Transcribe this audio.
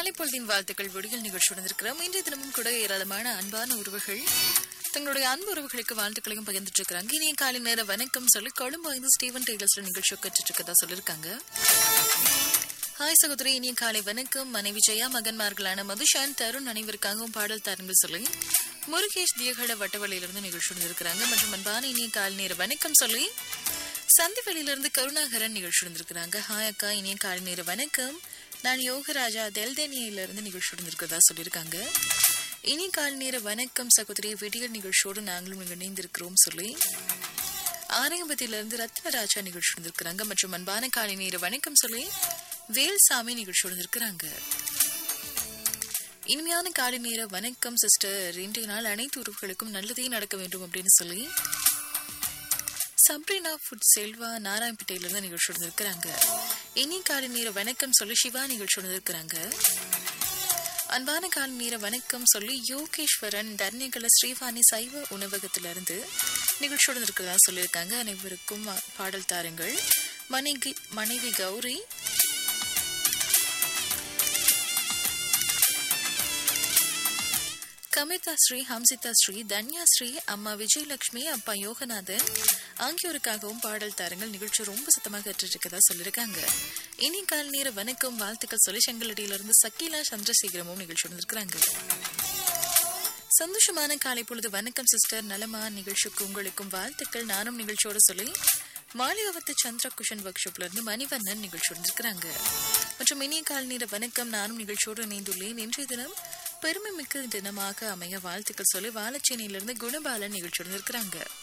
காலை பொழுதின் வாழ்த்துக்கள் விடியல் நிகழ்ச்சியுடன் இருக்கிறோம் இன்றைய தினமும் கூட ஏராளமான அன்பான உறவுகள் தங்களுடைய அன்பு உறவுகளுக்கு வாழ்த்துக்களையும் பகிர்ந்துட்டு இருக்கிறாங்க இனிய காலை நேர வணக்கம் சொல்லி கொழும்பு ஐந்து ஸ்டீவன் டெய்லர்ஸ்ல நிகழ்ச்சி கற்றுட்டு இருக்கதா சொல்லியிருக்காங்க ஹாய் சகோதரி இனிய காலை வணக்கம் மனைவி ஜெயா மகன்மார்களான மதுஷான் தருண் அனைவருக்காகவும் பாடல் தாருங்கள் சொல்லி முருகேஷ் தியகட வட்டவழியிலிருந்து நிகழ்ச்சியுடன் இருக்கிறாங்க மற்றும் அன்பான இனிய காலை நேர வணக்கம் சொல்லி சந்திவெளியிலிருந்து கருணாகரன் நிகழ்ச்சியுடன் இருக்கிறாங்க ஹாய் அக்கா இனிய காலை நேர வணக்கம் நான் யோகராஜா தெல்தேனியிலிருந்து நிகழ்ச்சியுடன் இருக்கிறதா சொல்லியிருக்காங்க இனி காலை நேர வணக்கம் சகோதரி விடியல் நிகழ்ச்சியோடு நாங்களும் இணைந்திருக்கிறோம் சொல்லி ஆரையம்பத்திலிருந்து ரத்னராஜா நிகழ்ச்சியுடன் இருக்கிறாங்க மற்றும் அன்பான காலை நேர வணக்கம் சொல்லி வேல்சாமி நிகழ்ச்சியுடன் இருக்கிறாங்க இனிமையான காலை நேர வணக்கம் சிஸ்டர் இன்றைய நாள் அனைத்து உறவுகளுக்கும் நல்லதே நடக்க வேண்டும் அப்படின்னு சொல்லி சப்ரினா ஃபுட் செல்வா நாராயணப்பேட்டையில இருந்து நிகழ்ச்சியோடு இருக்கிறாங்க இனி காலை நேர வணக்கம் சொல்லி சிவா நிகழ்ச்சியோடு இருக்கிறாங்க அன்பான காலை நேர வணக்கம் சொல்லி யோகேஸ்வரன் தர்ணிகல ஸ்ரீவாணி சைவ உணவகத்திலிருந்து நிகழ்ச்சியோடு இருக்கிறதா சொல்லியிருக்காங்க அனைவருக்கும் பாடல் தாருங்கள் மனைவி மனைவி கௌரி கமிதா ஸ்ரீ ஹம்சிதா ஸ்ரீ தன்யா ஸ்ரீ அம்மா விஜயலட்சுமி அப்பா யோகநாதன் ஆகியோருக்காகவும் பாடல் தாரங்கள் நிகழ்ச்சி ரொம்ப சத்தமாக கற்றுருக்கதா சொல்லியிருக்காங்க இனி கால் நேர வணக்கம் வாழ்த்துக்கள் சொல்லி செங்கலடியிலிருந்து சக்கீலா சந்திரசேகரமும் நிகழ்ச்சி இருக்கிறாங்க சந்தோஷமான காலை பொழுது வணக்கம் சிஸ்டர் நலமா நிகழ்ச்சிக்கு உங்களுக்கும் வாழ்த்துக்கள் நானும் தினத்தோடு சொல்லி மாளிகவத்து சந்திரா குஷன் ஒர்க் ஷாப்ல இருந்து மணிவண்ணன் நிகழ்ச்சியோடு இருக்கிறாங்க மற்றும் இனிய கால நேர வணக்கம் நானும் நிகழ்ச்சியோடு இணைந்துள்ளேன் இன்றைய தினம் பெருமை மிக்க தினமாக அமைய வாழ்த்துக்கள் சொல்லி வாழச்சேனையிலிருந்து குணபாலன் நிகழ்ச்சியோடு இருக்கிறாங்க